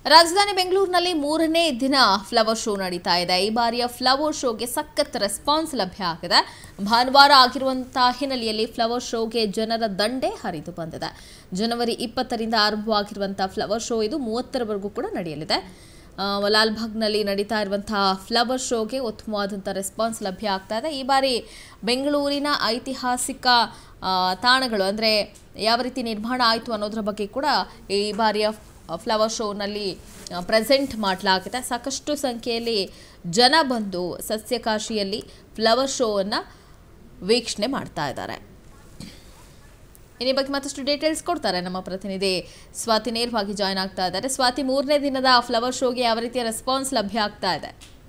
ರಾಜಧಾನಿ ಬೆಂಗಳೂರಿನಲ್ಲಿ ಮೂರನೇ ದಿನ ಫ್ಲವರ್ ಶೋ ನಡೀತಾ ಇದೆ ಈ ಬಾರಿಯ ಫ್ಲವರ್ ಶೋಗೆ ಸಖತ್ ರೆಸ್ಪಾನ್ಸ್ ಲಭ್ಯ ಆಗಿದೆ ಭಾನುವಾರ ಆಗಿರುವಂತಹ ಹಿನ್ನೆಲೆಯಲ್ಲಿ ಫ್ಲವರ್ ಶೋಗೆ ಜನರ ದಂಡೆ ಹರಿದು ಬಂದಿದೆ ಜನವರಿ ಇಪ್ಪತ್ತರಿಂದ ಆರಂಭವಾಗಿರುವಂತಹ ಫ್ಲವರ್ ಶೋ ಇದು ಮೂವತ್ತರವರೆಗೂ ಕೂಡ ನಡೆಯಲಿದೆ ಆ, ಲಾಲ್ಬಾಗ್ನಲ್ಲಿ ನಡೀತಾ ಇರುವಂತಹ ಫ್ಲವರ್ ಶೋಗೆ ಉತ್ತಮವಾದಂಥ ರೆಸ್ಪಾನ್ಸ್ ಲಭ್ಯ ಆಗ್ತಾ ಇದೆ ಈ ಬಾರಿ ಬೆಂಗಳೂರಿನ ಐತಿಹಾಸಿಕ ಆ, ತಾಣಗಳು ಅಂದರೆ ಯಾವ ರೀತಿ ನಿರ್ಮಾಣ ಆಯಿತು ಅನ್ನೋದ್ರ ಬಗ್ಗೆ ಕೂಡ ಈ ಬಾರಿಯ ಫ್ಲವರ್ ಶೋನಲ್ಲಿ ಪ್ರೆಸೆಂಟ್ ಮಾಡಲಾಗಿದೆ ಸಾಕಷ್ಟು ಸಂಖ್ಯೆಯಲ್ಲಿ ಜನ ಬಂದು ಸಸ್ಯಕಾಶಿಯಲ್ಲಿ ಫ್ಲವರ್ ಶೋವನ್ನು ವೀಕ್ಷಣೆ ಮಾಡ್ತಾ ಇದ್ದಾರೆ ಇನ್ನು ಈ ಬಗ್ಗೆ ಮತ್ತಷ್ಟು ಡೀಟೇಲ್ಸ್ ಕೊಡ್ತಾರೆ ನಮ್ಮ ಪ್ರತಿನಿಧಿ ಸ್ವಾತಿ ನೇರವಾಗಿ ಜಾಯ್ನ್ ಆಗ್ತಾ ಇದ್ದಾರೆ ಸ್ವಾತಿ ಮೂರನೇ ದಿನದ ಫ್ಲವರ್ ಶೋಗೆ ಯಾವ ರೀತಿಯ ರೆಸ್ಪಾನ್ಸ್ ಲಭ್ಯ ಆಗ್ತಾ ಇದೆ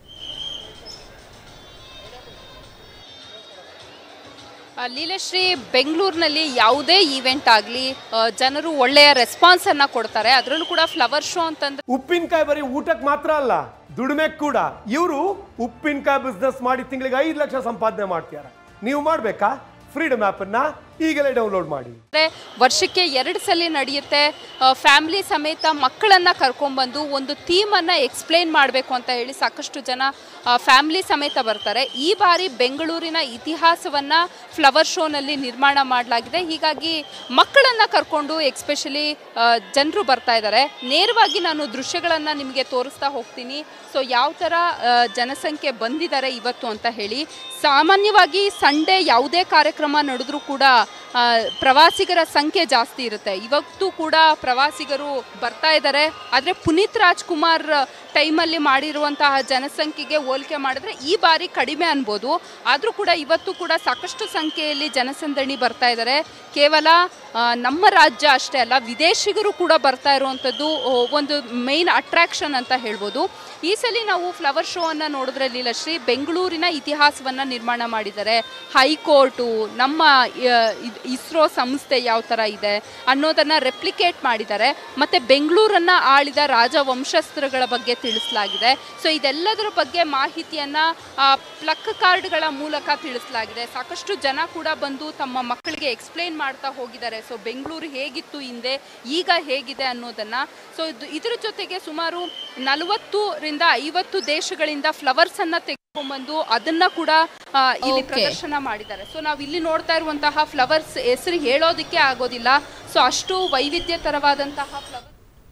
ಆ, ಲೀಲಶ್ರೀ ಬೆಂಗಳೂರಿನಲ್ಲಿ ಯಾವುದೇ ಈವೆಂಟ್ ಆಗಲಿ ಜನರು ಒಳ್ಳೆಯ ರೆಸ್ಪಾನ್ಸ್ ಅನ್ನ ಕೊಡ್ತಾರೆ ಅದರಲ್ಲೂ ಕೂಡ ಫ್ಲವರ್ ಶೋ ಅಂತಂದ್ರೆ ಉಪ್ಪಿನಕಾಯಿ ಬರೀ ಊಟಕ್ಕೆ ಮಾತ್ರ ಅಲ್ಲ ದುಡಿಮೆ ಕೂಡ ಇವರು ಉಪ್ಪಿನಕಾಯಿ ಬಿಸ್ನೆಸ್ ಮಾಡಿ ತಿಂಗಳಿಗೆ ಐದು ಲಕ್ಷ ಸಂಪಾದನೆ ಮಾಡ್ತಾರೆ ನೀವು ಮಾಡ್ಬೇಕಾ ಫ್ರೀಡಮ್ ಅನ್ನ ಈಗಲೇ ಡೌನ್ಲೋಡ್ ಮಾಡಿ ವರ್ಷಕ್ಕೆ ಎರಡು ಸಲ ನಡೆಯುತ್ತೆ ಫ್ಯಾಮಿಲಿ ಸಮೇತ ಮಕ್ಕಳನ್ನ ಕರ್ಕೊಂಡ್ಬಂದು ಒಂದು ಥೀಮನ್ನ ಎಕ್ಸ್ಪ್ಲೇನ್ ಮಾಡಬೇಕು ಅಂತ ಹೇಳಿ ಸಾಕಷ್ಟು ಜನ ಫ್ಯಾಮಿಲಿ ಸಮೇತ ಬರ್ತಾರೆ ಈ ಬಾರಿ ಬೆಂಗಳೂರಿನ ಇತಿಹಾಸವನ್ನ ಫ್ಲವರ್ ಶೋನಲ್ಲಿ ನಿರ್ಮಾಣ ಮಾಡಲಾಗಿದೆ ಹೀಗಾಗಿ ಮಕ್ಕಳನ್ನ ಕರ್ಕೊಂಡು ಎಕ್ಸ್ಪೆಷಲಿ ಜನರು ಬರ್ತಾ ಇದ್ದಾರೆ ನೇರವಾಗಿ ನಾನು ದೃಶ್ಯಗಳನ್ನ ನಿಮಗೆ ತೋರಿಸ್ತಾ ಹೋಗ್ತೀನಿ ಸೊ ಯಾವ ಥರ ಆ, ಜನಸಂಖ್ಯೆ ಬಂದಿದ್ದಾರೆ ಇವತ್ತು ಅಂತ ಹೇಳಿ ಸಾಮಾನ್ಯವಾಗಿ ಸಂಡೇ ಯಾವುದೇ ಕಾರ್ಯಕ್ರಮ ನಡೆದ್ರೂ ಕೂಡ ಆ, ಪ್ರವಾಸಿಗರ ಸಂಖ್ಯೆ ಜಾಸ್ತಿ ಇರುತ್ತೆ ಇವತ್ತು ಕೂಡ ಪ್ರವಾಸಿಗರು ಬರ್ತಾ ಇದ್ದಾರೆ ಆದರೆ ಪುನೀತ್ ರಾಜ್ಕುಮಾರ್ ಟೈಮಲ್ಲಿ ಮಾಡಿರುವಂತಹ ಜನಸಂಖ್ಯೆಗೆ ಹೋಲಿಕೆ ಮಾಡಿದ್ರೆ ಈ ಬಾರಿ ಕಡಿಮೆ ಅನ್ಬೋದು ಆದರೂ ಕೂಡ ಇವತ್ತು ಕೂಡ ಸಾಕಷ್ಟು ಸಂಖ್ಯೆಯಲ್ಲಿ ಜನಸಂದಣಿ ಬರ್ತಾ ಇದ್ದಾರೆ ಕೇವಲ ಆ, ನಮ್ಮ ರಾಜ್ಯ ಅಷ್ಟೇ ಅಲ್ಲ ವಿದೇಶಿಗರು ಕೂಡ ಬರ್ತಾ ಇರುವಂಥದ್ದು ಆ, ಒಂದು ಮೇನ್ ಅಟ್ರಾಕ್ಷನ್ ಅಂತ ಹೇಳ್ಬೋದು ಈ ಸಲ ನಾವು ಫ್ಲವರ್ ಶೋ ಅನ್ನ ನೋಡಿದ್ರೆ ಲೀಲಶ್ರೀ ಬೆಂಗಳೂರಿನ ಇತಿಹಾಸವನ್ನ ನಿರ್ಮಾಣ ಮಾಡಿದ್ದಾರೆ ಹೈಕೋರ್ಟು ನಮ್ಮ ಆ, ಇದ್- ಇಸ್ರೋ ಸಂಸ್ಥೆ ಯಾವ ಥರ ಇದೆ ಅನ್ನೋದನ್ನ ರೆಪ್ಲಿಕೇಟ್ ಮಾಡಿದ್ದಾರೆ ಮತ್ತೆ ಬೆಂಗಳೂರನ್ನ ಆಳಿದ ರಾಜವಂಶಸ್ಥರುಗಳ ಬಗ್ಗೆ ತಿಳಿಸಲಾಗಿದೆ ಸೊ ಇದೆಲ್ಲದರ ಬಗ್ಗೆ ಮಾಹಿತಿಯನ್ನ ಆ, ಪ್ಲಕ್ ಕಾರ್ಡ್ಗಳ ಮೂಲಕ ತಿಳಿಸಲಾಗಿದೆ ಸಾಕಷ್ಟು ಜನ ಕೂಡ ಬಂದು ತಮ್ಮ ಮಕ್ಕಳಿಗೆ ಎಕ್ಸ್ಪ್ಲೈನ್ ಮಾಡ್ತಾ ಹೋಗಿದ್ದಾರೆ ಸೊ ಬೆಂಗಳೂರು ಹೇಗಿತ್ತು ಹಿಂದೆ ಈಗ ಹೇಗಿದೆ ಅನ್ನೋದನ್ನ ಸೊ ಇದು ಇದರ ಜೊತೆಗೆ ಸುಮಾರು ನಲವತ್ತರಿಂದ ಐವತ್ತು ದೇಶಗಳಿಂದ ಫ್ಲವರ್ಸ್ ಅನ್ನ ತೆಗೆದುಕೊಂಡ್ಬಂದು ಅದನ್ನ ಕೂಡ ಆ, ಇಲ್ಲಿ Okay. ಪ್ರದರ್ಶನ ಮಾಡಿದ್ದಾರೆ ಸೊ ನಾವು ಇಲ್ಲಿ ನೋಡ್ತಾ ಇರುವಂತಹ ಫ್ಲವರ್ಸ್ ಹೆಸರು ಹೇಳೋದಕ್ಕೆ ಆಗೋದಿಲ್ಲ ಸೊ ಅಷ್ಟು ವೈವಿಧ್ಯತರವಾದಂತಹ ಫ್ಲವರ್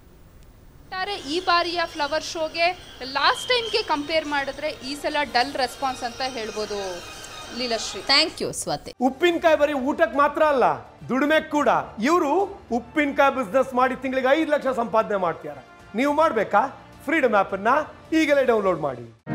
ಒಟ್ಟಾರೆ ಈ ಬಾರಿಯ ಫ್ಲವರ್ ಶೋಗೆ ಲಾಸ್ಟ್ ಟೈಮ್ಗೆ ಕಂಪೇರ್ ಮಾಡಿದ್ರೆ ಈ ಸಲ ಡಲ್ ರೆಸ್ಪಾನ್ಸ್ ಅಂತ ಹೇಳ್ಬೋದು ಲೀಲಶ್ರೀ ಥ್ಯಾಂಕ್ ಯು ಸ್ವಾತಿ ಉಪ್ಪಿನಕಾಯಿ ಬರೀ ಊಟಕ್ಕೆ ಮಾತ್ರ ಅಲ್ಲ ದುಡಿಮೆ ಕೂಡ ಇವರು ಉಪ್ಪಿನಕಾಯಿ ಬಿಸ್ನೆಸ್ ಮಾಡಿ ತಿಂಗಳಿಗೆ ಐದು ಲಕ್ಷ ಸಂಪಾದನೆ ಮಾಡ್ತಾರೆ ನೀವು ಮಾಡ್ಬೇಕಾ ಫ್ರೀಡಮ್ ಅನ್ನ ಈಗಲೇ ಡೌನ್ಲೋಡ್ ಮಾಡಿ